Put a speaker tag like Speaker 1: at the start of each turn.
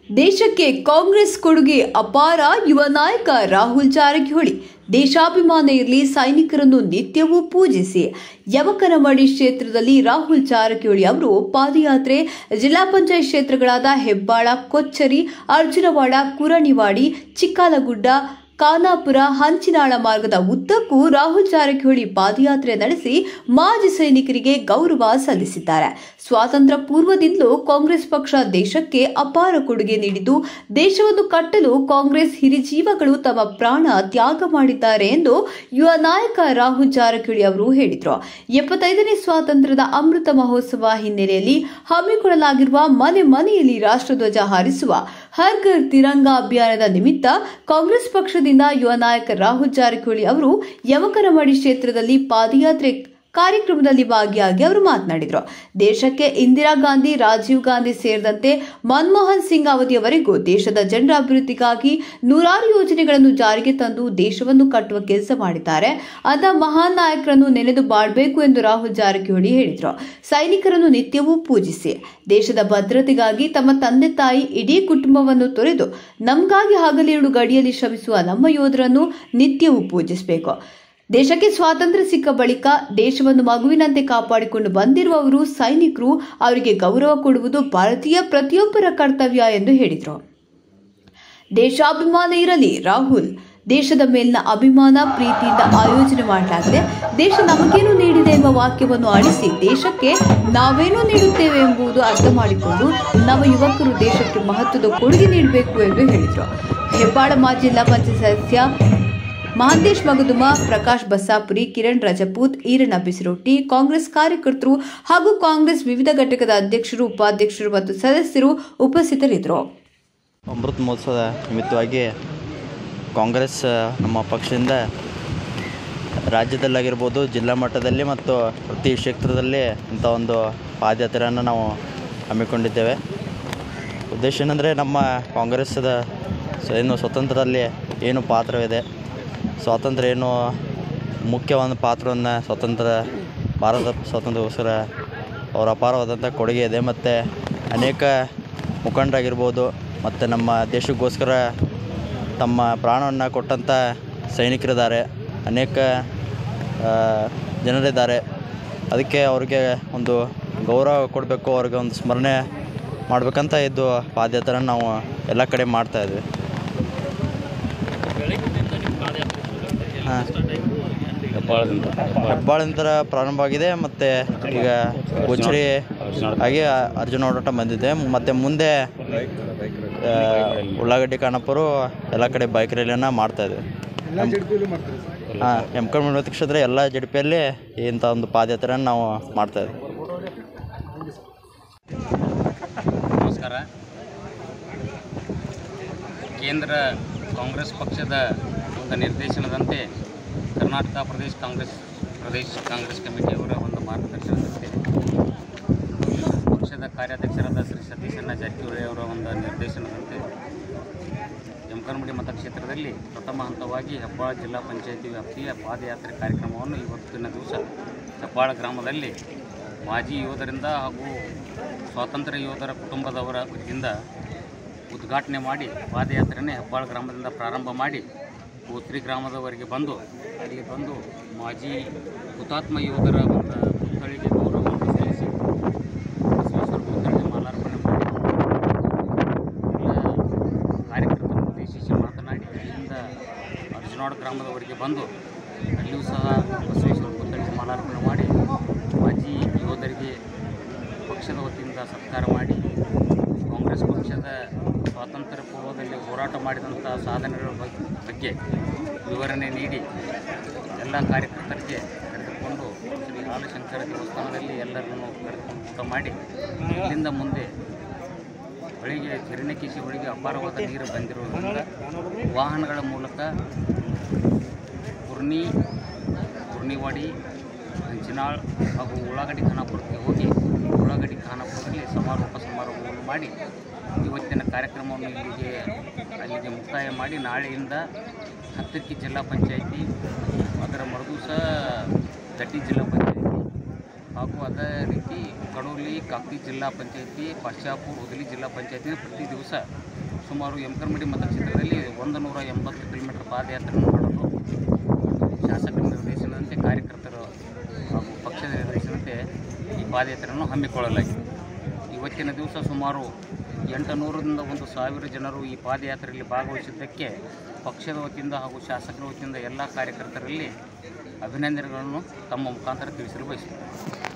Speaker 1: ದೇಶಕ್ಕೆ ಕಾಂಗ್ರೆಸ್ ಕೊಡುಗೆ ಅಪಾರ ಯುವ ನಾಯಕ ರಾಹುಲ್ ಜಾರಕಿಹೊಳಿ ದೇಶಾಭಿಮಾನ ಇರಲಿ ಸೈನಿಕರನ್ನು ನಿತ್ಯವೂ ಪೂಜಿಸಿ ಯವಕನಮಡಿ ಕ್ಷೇತ್ರದಲ್ಲಿ ರಾಹುಲ್ ಜಾರಕಿಹೊಳಿ ಅವರು ಪಾದಯಾತ್ರೆ ಜಿಲ್ಲಾ ಪಂಚಾಯತ್ ಕ್ಷೇತ್ರಗಳಾದ ಹೆಬ್ಬಾಳ ಕೊಚ್ಚರಿ ಅರ್ಜುನವಾಡ ಕುರಣಿವಾಡಿ ಚಿಕ್ಕಾಲಗುಡ್ಡ ಖಾನಾಪುರ ಹಂಚಿನಾಳ ಮಾರ್ಗದ ಉದ್ದಕ್ಕೂ ರಾಹುಲ್ ಜಾರಕಿಹೊಳಿ ಪಾದಯಾತ್ರೆ ನಡೆಸಿ ಮಾಜಿ ಸೈನಿಕರಿಗೆ ಗೌರವ ಸಲ್ಲಿಸಿದ್ದಾರೆ ಸ್ವಾತಂತ್ರ್ಯ ಪೂರ್ವದಿಂದಲೂ ಕಾಂಗ್ರೆಸ್ ಪಕ್ಷ ದೇಶಕ್ಕೆ ಅಪಾರ ಕೊಡುಗೆ ನೀಡಿದ್ದು ದೇಶವನ್ನು ಕಟ್ಟಲು ಕಾಂಗ್ರೆಸ್ ಹಿರಿಜೀವಗಳು ತಮ್ಮ ಪ್ರಾಣ ತ್ಯಾಗ ಮಾಡಿದ್ದಾರೆ ಎಂದು ಯುವ ನಾಯಕ ರಾಹುಲ್ ಜಾರಕಿಹೊಳಿ ಅವರು ಹೇಳಿದರು ಎಪ್ಪತ್ತೈದನೇ ಸ್ವಾತಂತ್ರ್ಯದ ಅಮೃತ ಮಹೋತ್ಸವ ಹಿನ್ನೆಲೆಯಲ್ಲಿ ಹಮ್ಮಿಕೊಳ್ಳಲಾಗಿರುವ ಮನೆ ಮನೆಯಲ್ಲಿ ರಾಷ್ಟ್ರಧ್ವಜ ಹಾರಿಸುವ ಹರ್ ಘರ್ ತಿರಂಗ ಅಭಿಯಾನದ ನಿಮಿತ್ತ ಕಾಂಗ್ರೆಸ್ ಪಕ್ಷದಿಂದ ಯುವ ನಾಯಕ ರಾಹುಲ್ ಜಾರಕಿಹೊಳಿ ಅವರು ಯವಕನಮಡಿ ಕ್ಷೇತ್ರದಲ್ಲಿ ಪಾದಯಾತ್ರೆ ಕಾರ್ಯಕ್ರಮದಲ್ಲಿ ಭಾಗಿಯಾಗಿ ಅವರು ಮಾತನಾಡಿದರು ದೇಶಕ್ಕೆ ಇಂದಿರಾ ಗಾಂಧಿ ರಾಜೀವ್ ಗಾಂಧಿ ಸೇರಿದಂತೆ ಮನಮೋಹನ್ ಸಿಂಗ್ ಅವಧಿಯವರೆಗೂ ದೇಶದ ಜನರ ಅಭಿವೃದ್ಧಿಗಾಗಿ ನೂರಾರು ಯೋಜನೆಗಳನ್ನು ಜಾರಿಗೆ ತಂದು ದೇಶವನ್ನು ಕಟ್ಟುವ ಕೆಲಸ ಮಾಡಿದ್ದಾರೆ ಅಂತ ಮಹಾನ್ ನಾಯಕರನ್ನು ನೆನೆದು ಬಾಳ್ಬೇಕು ಎಂದು ರಾಹುಲ್ ಜಾರಕಿಹೊಳಿ ಹೇಳಿದರು ಸೈನಿಕರನ್ನು ನಿತ್ಯವೂ ಪೂಜಿಸಿ ದೇಶದ ಭದ್ರತೆಗಾಗಿ ತಮ್ಮ ತಂದೆ ತಾಯಿ ಇಡೀ ಕುಟುಂಬವನ್ನು ತೊರೆದು ನಮಗಾಗಿ ಹಗಲಿರುಳು ಗಡಿಯಲ್ಲಿ ಶ್ರಮಿಸುವ ನಮ್ಮ ಯೋಧರನ್ನು ನಿತ್ಯವೂ ಪೂಜಿಸಬೇಕು ದೇಶಕ್ಕೆ ಸ್ವಾತಂತ್ರ್ಯ ಸಿಕ್ಕ ಬಳಿಕ ದೇಶವನ್ನು ಮಗುವಿನಂತೆ ಕಾಪಾಡಿಕೊಂಡು ಬಂದಿರುವವರು ಸೈನಿಕರು ಅವರಿಗೆ ಗೌರವ ಕೊಡುವುದು ಭಾರತೀಯ ಪ್ರತಿಯೊಬ್ಬರ ಕರ್ತವ್ಯ ಎಂದು ಹೇಳಿದರು ದೇಶಾಭಿಮಾನ ಇರಲಿ ರಾಹುಲ್ ದೇಶದ ಮೇಲಿನ ಅಭಿಮಾನ ಪ್ರೀತಿಯಿಂದ ಆಯೋಜನೆ ಮಾಡಲಾಗಿದೆ ದೇಶ ನಮಗೇನು ನೀಡಿದೆ ಎಂಬ ವಾಕ್ಯವನ್ನು ಅಳಿಸಿ ದೇಶಕ್ಕೆ ನಾವೇನು ನೀಡುತ್ತೇವೆ ಎಂಬುದು ಅರ್ಥ ಮಾಡಿಕೊಂಡು ನವ ಯುವಕರು ದೇಶಕ್ಕೆ ಮಹತ್ವದ ಕೊಡುಗೆ ನೀಡಬೇಕು ಎಂದು ಹೇಳಿದರು ಹೆಬ್ಬಾಳ ಮಾಜಿ ಜಿಲ್ಲಾ ಪಂಚಾಯತ್ ಸದಸ್ಯ ಮಹಾಂತೇಶ್ ಮಗದುಮ ಪ್ರಕಾಶ್ ಬಸ್ಸಾಪುರಿ ಕಿರಣ್ ರಜಪೂತ್ ಈರಣ್ಣ ಬಿಸಿರೊಟ್ಟಿ ಕಾಂಗ್ರೆಸ್ ಕಾರ್ಯಕರ್ತರು ಹಾಗೂ ಕಾಂಗ್ರೆಸ್ ವಿವಿಧ ಘಟಕದ ಅಧ್ಯಕ್ಷರು ಉಪಾಧ್ಯಕ್ಷರು ಮತ್ತು ಸದಸ್ಯರು ಉಪಸ್ಥಿತರಿದ್ದರು
Speaker 2: ಅಮೃತ ಮಹೋತ್ಸವದ ನಿಮಿತ್ತವಾಗಿ ಕಾಂಗ್ರೆಸ್ ನಮ್ಮ ಪಕ್ಷದಿಂದ ರಾಜ್ಯದಲ್ಲಾಗಿರ್ಬೋದು ಜಿಲ್ಲಾ ಮಟ್ಟದಲ್ಲಿ ಮತ್ತು ಪ್ರತಿ ಕ್ಷೇತ್ರದಲ್ಲಿ ಇಂಥ ಒಂದು ಪಾದಯಾತ್ರೆಯನ್ನು ನಾವು ಹಮ್ಮಿಕೊಂಡಿದ್ದೇವೆ ಉದ್ದೇಶ ಏನಂದರೆ ನಮ್ಮ ಕಾಂಗ್ರೆಸ್ಸದ ಸ- ಏನು ಸ್ವತಂತ್ರದಲ್ಲಿ ಏನು ಪಾತ್ರವಿದೆ ಸ್ವಾತಂತ್ರ್ಯ ಏನು ಮುಖ್ಯವಾದ ಪಾತ್ರವನ್ನು ಸ್ವತಂತ್ರ ಭಾರತ ಸ್ವಾತಂತ್ರ್ಯಕ್ಕೋಸ್ಕರ ಅವರ ಅಪಾರವಾದಂಥ ಕೊಡುಗೆ ಇದೆ ಮತ್ತು ಅನೇಕ ಮುಖಂಡರಾಗಿರ್ಬೋದು ಮತ್ತು ನಮ್ಮ ದೇಶಕ್ಕೋಸ್ಕರ ತಮ್ಮ ಪ್ರಾಣವನ್ನು ಕೊಟ್ಟಂಥ ಸೈನಿಕರಿದ್ದಾರೆ ಅನೇಕ ಆ, ಜನರಿದ್ದಾರೆ ಅದಕ್ಕೆ ಅವ್ರಿಗೆ ಒಂದು ಗೌರವ ಕೊಡಬೇಕು ಅವ್ರಿಗೆ ಒಂದು ಸ್ಮರಣೆ ಮಾಡಬೇಕಂತ ಇದು ಪಾದಯಾತ್ರೆ ನಾವು ಎಲ್ಲ ಕಡೆ ಮಾಡ್ತಾಯಿದ್ವಿ ಹಾಂ ಹೆಬ್ಬಾಳಿಂದ ಪ್ರಾರಂಭ ಆಗಿದೆ ಮತ್ತು ಈಗ ಉಚ್ಚರಿ ಹಾಗೆ ಅರ್ಜುನ ಓಡಾಟ ಬಂದಿದೆ ಮತ್ತು ಮುಂದೆ ಆ, ಉಳ್ಳಾಗಡ್ಡಿ ಖಾನಾಪುರ ಎಲ್ಲ ಕಡೆ ಬೈಕ್ ರ್ಯಾಲಿಯನ್ನು ಮಾಡ್ತಾಯಿದ್ವಿ ಹಾಂ ಎಮ್ ಕಮ್ಮಿ ಕ್ಷೇತ್ರ ಎಲ್ಲ ಜಡಿಪಿಯಲ್ಲಿ ಇಂಥ ಒಂದು ಪಾದಯಾತ್ರೆಯನ್ನು ನಾವು ಮಾಡ್ತಾಯಿದ್ವಿ
Speaker 3: ನಮಸ್ಕಾರ ಕೇಂದ್ರ ಕಾಂಗ್ರೆಸ್ ಪಕ್ಷದ ಒಂದು ನಿರ್ದೇಶನದಂತೆ ಕರ್ನಾಟಕ ಪ್ರದೇಶ ಕಾಂಗ್ರೆಸ್ ಪ್ರದೇಶ ಕಾಂಗ್ರೆಸ್ ಕಮಿಟಿಯವರ ಒಂದು ಮಾರ್ಗದರ್ಶನದಂತೆ ಪಕ್ಷದ ಕಾರ್ಯಾಧ್ಯಕ್ಷರಾದ ಶ್ರೀ ಸತೀಶಣ್ಣ ಜಾರಕಿಹೊಳಿ ಅವರ ಒಂದು ನಿರ್ದೇಶನದಂತೆ ಯಮಕನಮಡಿ ಮತಕ್ಷೇತ್ರದಲ್ಲಿ ಪ್ರಥಮ ಹಂತವಾಗಿ ಹೆಬ್ಬಾಳ ಜಿಲ್ಲಾ ಪಂಚಾಯಿತಿ ವ್ಯಾಪ್ತಿಯ ಪಾದಯಾತ್ರೆ ಕಾರ್ಯಕ್ರಮವನ್ನು ಇವತ್ತಿನ ದಿವಸ ಹೆಬ್ಬಾಳ ಗ್ರಾಮದಲ್ಲಿ ಮಾಜಿ ಯೋಧರಿಂದ ಹಾಗೂ ಸ್ವಾತಂತ್ರ್ಯ ಯೋಧರ ಕುಟುಂಬದವರ ವತಿಯಿಂದ ಉದ್ಘಾಟನೆ ಮಾಡಿ ಪಾದಯಾತ್ರೆನೇ ಹೆಬ್ಬಾಳ ಗ್ರಾಮದಿಂದ ಪ್ರಾರಂಭ ಮಾಡಿ ಕೋತ್ರಿ ಗ್ರಾಮದವರೆಗೆ ಬಂದು ಅಲ್ಲಿ ಬಂದು ಮಾಜಿ ಹುತಾತ್ಮ ಯೋಧರ ಒಂದು ಪುತ್ಥಳಿಗೆ ಗೌರವವನ್ನು ಸಲ್ಲಿಸಿ ಬಸವೇಶ್ವರ ಪುತ್ಥಳಿಗೆ ಮಾಲಾರ್ಪಣೆ ಮಾಡಿ ಎಲ್ಲ ಕಾರ್ಯಕರ್ತರನ್ನು ಉದ್ದೇಶಿಸಿ ಮಾತನಾಡಿ ಅಲ್ಲಿಂದ ಅರ್ಜುನಾಡ್ ಗ್ರಾಮದವರೆಗೆ ಬಂದು ಅಲ್ಲಿಯೂ ಸಹ ಬಸವೇಶ್ವರ ಪುತ್ಥಳಿಗೆ ಮಾಲಾರ್ಪಣೆ ಮಾಡಿ ಮಾಜಿ ಯೋಧರಿಗೆ ಪಕ್ಷದ ವತಿಯಿಂದ ಸತ್ಕಾರ ಮಾಡಿ ಕಾಂಗ್ರೆಸ್ ಪಕ್ಷದ ಸ್ವಾತಂತ್ರ್ಯ ಪೂರ್ವದಲ್ಲಿ ಹೋರಾಟ ಮಾಡಿದಂಥ ಸಾಧನೆಗಳ ಬಗ್- ಬಗ್ಗೆ ವಿವರಣೆ ನೀಡಿ ಎಲ್ಲ ಕಾರ್ಯಕರ್ತರಿಗೆ ಕರೆದುಕೊಂಡು ಶ್ರೀ ಹಾಲಶಂಕರ ದೇವಸ್ಥಾನದಲ್ಲಿ ಎಲ್ಲರನ್ನು ಕರೆದುಕೊಂಡು ಊಟ ಮಾಡಿ ಇಲ್ಲಿಂದ ಮುಂದೆ ಹೊಳಿಗೆ ಹಿರಣ್ಯಕೇಶಿ ಹೊಳಿಗೆ ಅಪಾರವಾದ ನೀರು ಬಂದಿರುವುದರಿಂದ ವಾಹನಗಳ ಮೂಲಕ ಕುರ್ನಿ ಕುರ್ನಿವಾಡಿ ಹಂಚಿನಾಳ್ ಹಾಗೂ ಉಳ್ಳಾಗಡ್ಡಿ ಖಾನಾಪುರಕ್ಕೆ ಹೋಗಿ ಉಳ್ಳಾಗಡ್ಡಿ ಖಾನಾಪುರದಲ್ಲಿ ಸಮಾರೋಪ ಸಮಾರಂಭವನ್ನು ಮಾಡಿ ಇವತ್ತಿನ ಕಾರ್ಯಕ್ರಮವನ್ನು ಇಲ್ಲಿಗೆ ಅಲ್ಲಿಗೆ ಮುಕ್ತಾಯ ಮಾಡಿ ನಾಳೆಯಿಂದ ಹತ್ತಕ್ಕೆ ಜಿಲ್ಲಾ ಪಂಚಾಯಿತಿ ಅದರ ಮರುದಿವಸ ದಟ್ಟಿ ಜಿಲ್ಲಾ ಪಂಚಾಯಿತಿ ಹಾಗೂ ಅದೇ ರೀತಿ ಕಡೋಲಿ ಕಾಕ್ತಿ ಜಿಲ್ಲಾ ಪಂಚಾಯಿತಿ ಪಾಶ್ಚಾಪುರ್ ಹುದಲಿ ಜಿಲ್ಲಾ ಪಂಚಾಯಿತಿ ಪ್ರತಿ ದಿವಸ ಸುಮಾರು ಯಮಕನಮಡಿ ಮತಕ್ಷೇತ್ರದಲ್ಲಿ ಒಂದು ನೂರ ಎಂಬತ್ತು ಕಿಲೋಮೀಟರ್ ಪಾದಯಾತ್ರೆ ಮಾಡಲು ಶಾಸಕರ ನಿರ್ದೇಶನದಂತೆ ಕಾರ್ಯಕರ್ತರು ಹಾಗೂ ಪಕ್ಷದ ನಿರ್ದೇಶನದಂತೆ ಈ ಪಾದಯಾತ್ರೆಯನ್ನು ಹಮ್ಮಿಕೊಳ್ಳಲಾಗಿದೆ ಇವತ್ತಿನ ದಿವಸ ಸುಮಾರು ಎಂಟು ನೂರರಿಂದ ಒಂದು ಸಾವಿರ ಜನರು ಈ ಪಾದಯಾತ್ರೆಯಲ್ಲಿ ಭಾಗವಹಿಸಿದ್ದಕ್ಕೆ ಪಕ್ಷದ ವತಿಯಿಂದ ಹಾಗೂ ಶಾಸಕರ ವತಿಯಿಂದ ಎಲ್ಲ ಕಾರ್ಯಕರ್ತರಲ್ಲಿ ಅಭಿನಂದನೆಗಳನ್ನು ತಮ್ಮ ಮುಖಾಂತರ ತಿಳಿಸಲು ಬಯಸುತ್ತೇನೆ